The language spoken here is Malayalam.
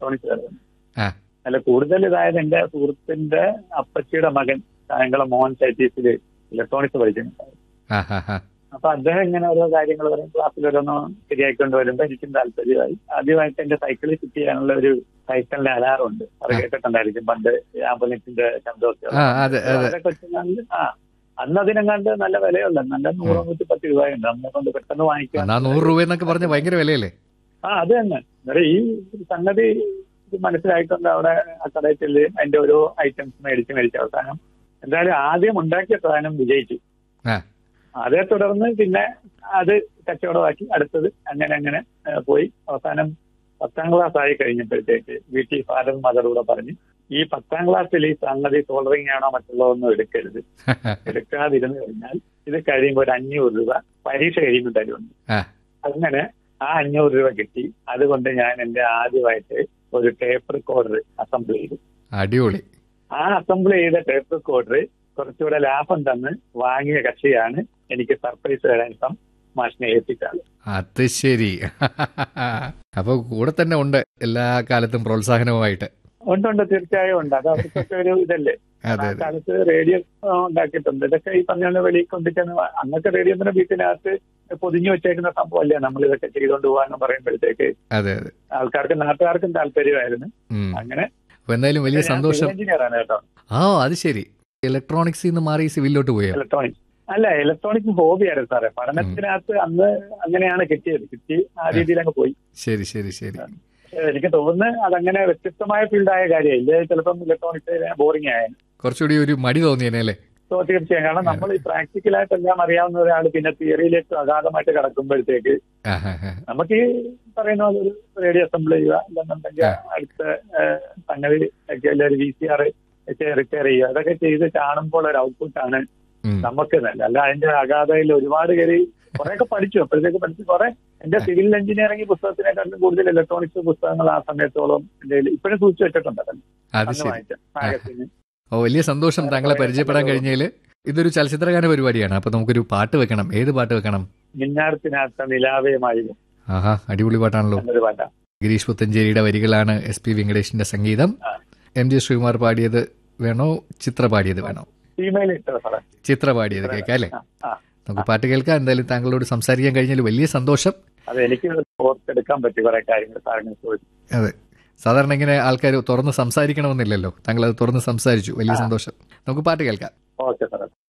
ഇലക്ട്രോണിക്സ് വരുന്നത് ആ. അല്ല കൂടുതൽ ഇതായത് എന്റെ സുഹൃത്തിന്റെ അപ്പച്ചിയുടെ മകൻ ഞങ്ങളെ മോഹൻ സൈറ്റീസിൽ ഇലക്ട്രോണിക്സ് പഠിക്കുന്നുണ്ടായിരുന്നു ആ ഹാ ഹാ അപ്പൊ അദ്ദേഹം ഇങ്ങനെ ഓരോ കാര്യങ്ങൾ പറയും ക്ലാസ്സിൽ ഓരോന്ന് ശരിയായിക്കൊണ്ട് വരുമ്പോ എനിക്കും താല്പര്യമായി ആദ്യമായിട്ട് എന്റെ സൈക്കിളിൽ ഫിറ്റ് ചെയ്യാനുള്ള ഒരു സൈക്കിളിന്റെ അലാറം ഉണ്ട് അത് ആ. കേട്ടിട്ടുണ്ടായിരിക്കും പണ്ട് ആംബുലൻസിന്റെ ശബ്ദമൊക്കെ ആ അതെ അതെ അതൊക്കെ വെച്ചുകൊണ്ട് ആ അന്ന് അതിനെങ്ങാണ്ട് നല്ല വിലയുള്ള നല്ല നൂറ് നൂറ്റി പത്ത് രൂപയുണ്ട് നമ്മളെ കൊണ്ട് പെട്ടെന്ന് വാങ്ങിക്കാൻ എന്നാ നൂറ് രൂപ എന്നൊക്കെ പറഞ്ഞ ഭയങ്കര വിലയല്ലേ ആ അത് തന്നെ അന്നേരം ഈ സംഗതി ഇത് മനസ്സിലായിക്കൊണ്ട് അവിടെ ആ കടയിൽ ചെല്ല് അതിന്റെ ഓരോ ഐറ്റംസ് മേടിച്ച് മേടിച്ച് അവസാനം എന്തായാലും ആദ്യം ഉണ്ടാക്കിയ സാധനം വിജയിച്ചു ആ. അതേ തുടർന്ന് പിന്നെ അത് കച്ചവടമാക്കി അടുത്തത് അങ്ങനെ അങ്ങനെ ഏ, പോയി അവസാനം പത്താം ക്ലാസ് ആയി കഴിഞ്ഞപ്പോഴത്തേക്ക് വീട്ടിൽ ഫാദർ മദറൂടെ പറഞ്ഞ് ഈ പത്താം ക്ലാസ്സിൽ ഈ സംഗതി സോൾഡറിങ് ആണോ മറ്റുള്ളതൊന്നും എടുക്കരുത് എടുക്കാതിരുന്നു കഴിഞ്ഞാൽ ഇത് കഴിയുമ്പോൾ ഒരു അഞ്ഞൂറ് രൂപ പരീക്ഷ കഴിയുമ്പോൾ തരുന്നുണ്ട് ആ. അങ്ങനെ ആ അഞ്ഞൂറ് രൂപ കിട്ടി അതുകൊണ്ട് ഞാൻ എന്റെ ആദ്യമായിട്ട് ഒരു ടേപ്പ് റെക്കോർഡർ അസംബിൾ ചെയ്തു അടിപൊളി ആ അസംബിൾ ചെയ്ത ടേപ്പ് റെക്കോർഡർ കുറച്ചുകൂടെ ലാഭം തന്ന് വാങ്ങിയ കക്ഷിയാണ് എനിക്ക് സർപ്രൈസ് തരാൻ ഇപ്പം മാഷിനെ ഏൽപ്പിച്ചത് അത് ശരി അപ്പൊ കൂടെ തന്നെ ഉണ്ട് എല്ലാ കാലത്തും പ്രോത്സാഹനവുമായിട്ട് ഉണ്ട് ഉണ്ട് തീർച്ചയായും ഉണ്ട് അത് അവർക്കൊക്കെ ഒരു ഇതല്ലേ അതെ ആ അതെ കാലത്ത് റേഡിയോ ആ, ഉണ്ടാക്കിയിട്ടുണ്ട് ഇതൊക്കെ ഈ പറഞ്ഞ പോലെ വെളിയിൽ കൊണ്ടിട്ടാണ് അന്നൊക്കെ റേഡിയോത്തിന്റെ വീട്ടിനകത്ത് പൊതിഞ്ഞു വെച്ചേക്കുന്ന സംഭവമല്ലേ നമ്മൾ ഇതൊക്കെ ചെയ്തുകൊണ്ട് പോകാന്ന് പറയുമ്പോഴത്തേക്ക് അതെ അതെ ആൾക്കാർക്കും നാട്ടുകാർക്കും താല്പര്യമായിരുന്നു ഉം. അങ്ങനെ അപ്പൊ എന്തായാലും വലിയ സന്തോഷം എഞ്ചിനീയർ ആണ് കേട്ടോ ആ അത് ശരി ഇലക്ട്രോണിക്സിൽ നിന്ന് മാറി സിവിലിലോട്ട് പോയോ ഇലക്ട്രോണിക്സ് അല്ല ഇലക്ട്രോണിക് ഹോബിയായിരുന്നു സാറേ പഠനത്തിനകത്ത് അന്ന് അങ്ങനെയാണ് കിട്ടിയത് കിട്ടി ആ രീതിയിൽ അങ്ങ് പോയി ശരി ശരി ശരി പക്ഷേ എനിക്ക് തോന്നുന്നു അതങ്ങനെ വ്യത്യസ്തമായ ഫീൽഡായ കാര്യമില്ല ചിലപ്പം ഇലക്ട്രോണിക്സ് ബോറിംഗ് ആയാലും കുറച്ചുകൂടി ഒരു മടി തോന്നിയേനെ അല്ലേ സോ തീർച്ചയായും കാരണം നമ്മൾ ഈ പ്രാക്ടിക്കലായിട്ട് എല്ലാം അറിയാവുന്ന ഒരാൾ പിന്നെ തിയറിയിലേക്ക് അഗാധമായിട്ട് കടക്കുമ്പോഴത്തേക്ക് ആ, ആ, ആ. നമുക്ക് ഈ പറയുന്ന പോലെ ഒരു റേഡിയോ അസംബിൾ ചെയ്യുക അല്ലെന്നുണ്ടെങ്കിൽ ആ. അടുത്ത ഏഹ്, സംഗതി ഒക്കെ അല്ലെ ഒരു വി സി ആർ റിപ്പയർ ചെയ്യുക അതൊക്കെ ചെയ്ത് കാണുമ്പോൾ ഒരു ഔട്ട്പുട്ടാണ് ഉം. നമുക്ക് നല്ല അല്ല അതിന്റെ അഗാധയിൽ ഒരുപാട് പേര് കുറെയൊക്കെ പഠിച്ചു അപ്പോഴത്തേക്ക് പഠിച്ചു കുറെ എന്റെ സിവിൽ എഞ്ചിനീയറിംഗ് പുസ്തകത്തിനെക്കാളും കൂടുതൽ ഇലക്ട്രോണിക്സ് പുസ്തകങ്ങൾ ആ സമയത്തോളം എന്റെ കയ്യിൽ ഇപ്പോഴും സൂക്ഷിച്ചു വെച്ചിട്ടുണ്ട് അതല്ല അത് അന്ന് ശരി വാങ്ങിച്ച മാഗസിന് ഓ വലിയ സന്തോഷം താങ്കളെ പരിചയപ്പെടാൻ കഴിഞ്ഞതിൽ ഇതൊരു ചലച്ചിത്രഗാന പരിപാടിയാണ് അപ്പൊ നമുക്കൊരു പാട്ട് വെക്കണം ഏത് പാട്ട് വെക്കണം മിന്നാരത്തിനകത്ത നിലാവയമായിരുന്നു ആഹാ അടിപൊളി പാട്ടാണല്ലോ എന്നൊരു പാട്ടാണ് ഗിരീഷ് പുത്തഞ്ചേരിയുടെ വരികളാണ് എസ് പി വെങ്കടേഷിന്റെ സംഗീതം ആ. എം ജി ശ്രീകുമാർ പാടിയത് വേണോ ചിത്ര പാടിയത് വേണോ ഇമെയിൽ ഇട്ട സാറേ ചിത്ര പാടിയത് കേൾക്കാം അല്ലേ ആ, ആ നമുക്ക് പാട്ട് കേൾക്കാം എന്തായാലും താങ്കളോട് സംസാരിക്കാൻ കഴിഞ്ഞാൽ വലിയ സന്തോഷം അത് എനിക്ക് ഓർത്തെടുക്കാൻ പറ്റി കുറെ കാര്യങ്ങൾ സാറിന് ചോദിച്ചു അതെ സാധാരണ ഇങ്ങനെ ആൾക്കാർ തുറന്ന് സംസാരിക്കണമെന്നില്ലല്ലോ താങ്കൾ അത് തുറന്ന് സംസാരിച്ചു വലിയ ആ. സന്തോഷം നമുക്ക് പാട്ട് കേൾക്കാം ഓക്കെ സാറേ